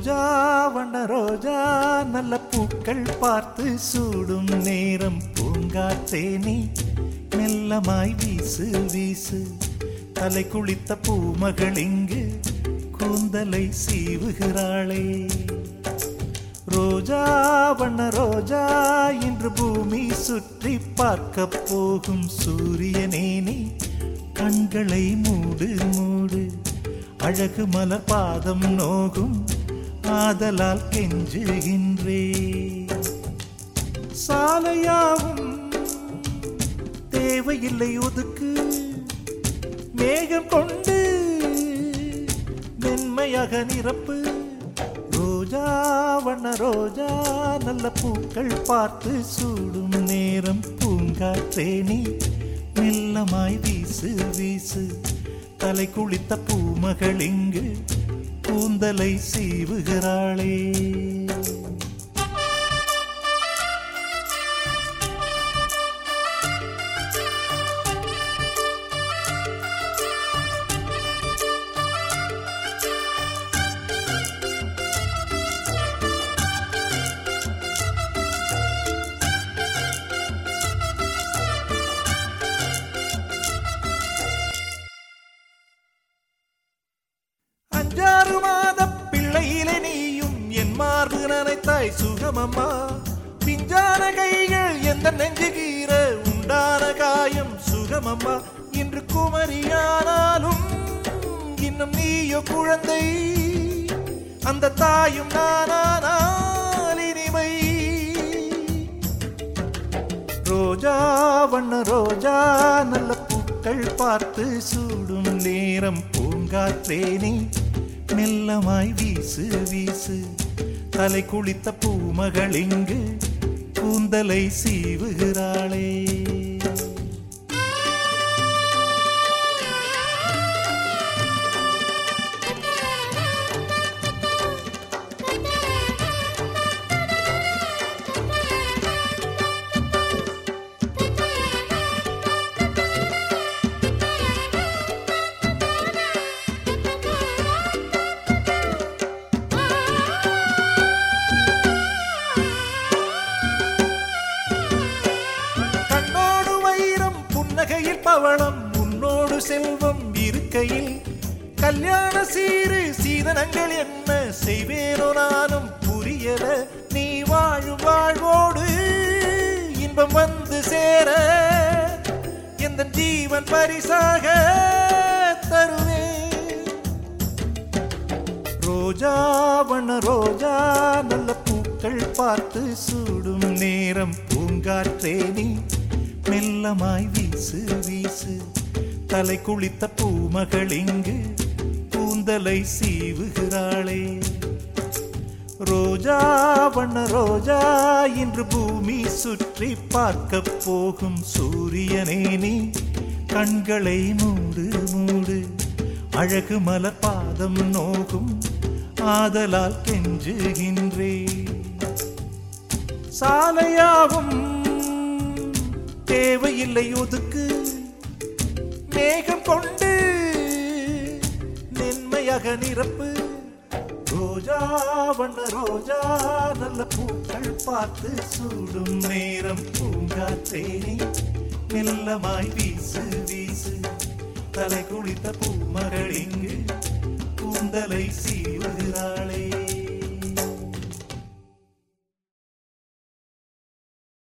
ரோஜா வண்ண ரோஜா நல்ல பூக்கள் பார்த்து சூடும் நேரம் பூங்காற்றேனி மெல்லமாய் வீசு வீசு தலை குளித்த பூமகள் இங்கு கூந்தலை சீவுகிறாளே ரோஜா வண்ண ரோஜா இன்று பூமி சுற்றி பார்க்க போகும் சூரியனே நீ கண்களை மூடு மூடு அழகு மலர் பாதம் நோகும் ஆதலால் கெஞ்சுகின்றே சாலையாவும் தேவையில்லை ஒதுக்கு மேகம் கொண்டு மென்மையாக நிரப்பு ரோஜா வண்ண ரோஜா நல்ல பூக்கள் பார்த்து சூடும் நேரம் பூங்காற்றேனி மெல்லமாய் வீசு வீசு தலை குளித்த பூமகள் இங்கு கூந்தலை சீவுகிறாளே அஞ்சாறு மாத பிள்ளையிலே நீயும் என் மார்பு நனைத்தாய் சுகமம்மா பிஞ்சான கைகள் எந்த நெஞ்சு கீர உண்டான காயம் சுகமம்மா இன்று குமரியானாலும் இன்னும் நீயோ குழந்தை அந்த தாயும் நானானால் இனிமை ரோஜா வண்ண ரோஜா நல்ல பூக்கள் பார்த்து சூடும் நேரம் பூங்காற்றேனி மெல்லமாய் வீசு வீசு தலை குளித்த பூமகள் இங்கு கூந்தலை சீவுகிறாளே கண்ணோடு வைரம் புன்னகையில் பவளம் உன்னோடு செல்வம் இருக்கையில் கல்யாண சீரு சீதனங்கள் என்ன செய்வேனோ நானும் புரியல நீ வாழும் வாழ்வோடு இன்பம் வந்து சேர எந்த ஜீவன் பரிசாக தருவேன் ரோஜா வண்ண ரோஜா நல்ல பூக்கள் பார்த்து சூடும் நேரம் பூங்காற்றேனி மெல்லமாய் வீசு வீசு தலை குளித்த பூமகள் இங்கு கூந்தலை சீவுகிறாளே ரோஜா வண்ண ரோஜா இன்று பூமி சுற்றி பார்க்க போகும் சூரியனே நீ கண்களை மூடு மூடு அழகு மலர் பாதம் நோகும் ஆதலால் கெஞ்சுகின்றே சாலையாவும் தேவையில்லை ஒதுக்கு மேகம் கொண்டு மென்மையாக நிரப்பு ரோஜா வண்ண ரோஜா நல்ல பூக்கள் பார்த்து சூடும் நேரம் பூங்காற்றேனி மெல்லமாய் வீசு வீசு தலை குளித்த பூமகள் இங்கு கூந்தலை சீவுகிறாள்